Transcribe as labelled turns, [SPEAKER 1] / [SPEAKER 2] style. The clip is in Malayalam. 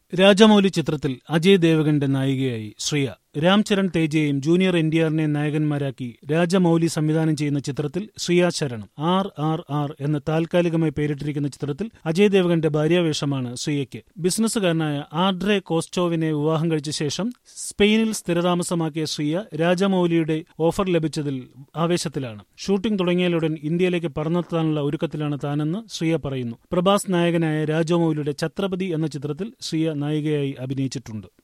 [SPEAKER 1] രാജമൗലി ചിത്രത്തിൽ അജയ് ദേവഗന്റെ നായികയായി ശ്രിയ രാം ചരൺ തേജയെയും ജൂനിയർ എൻ ഡി ആറിനെയും നായകന്മാരാക്കി രാജമൗലി സംവിധാനം ചെയ്യുന്ന ചിത്രത്തിൽ ശ്രിയ ശരണം ആർ ആർ ആർ എന്ന് താൽക്കാലികമായി പേരിട്ടിരിക്കുന്ന ചിത്രത്തിൽ അജയ് ദേവഗന്റെ ഭാര്യാവേഷമാണ് ശ്രിയയ്ക്ക് ബിസിനസ്സുകാരനായ ആഡ്രെ കോസ്റ്റോവിനെ വിവാഹം കഴിച്ച ശേഷം സ്പെയിനിൽ സ്ഥിരതാമസമാക്കിയ ശ്രിയ രാജമൗലിയുടെ ഓഫർ ലഭിച്ചതിൽ ആവേശത്തിലാണ് ഷൂട്ടിംഗ് തുടങ്ങിയാലുടൻ ഇന്ത്യയിലേക്ക് പറന്നെത്താനുള്ള ഒരുക്കത്തിലാണ് താനെന്ന് ശ്രിയ പറയുന്നു പ്രഭാസ് നായകനായ രാജമൗലിയുടെ ഛത്രപതി എന്ന ചിത്രത്തിൽ ശ്രിയ നായികയായി അഭിനയിച്ചിട്ടുണ്ട്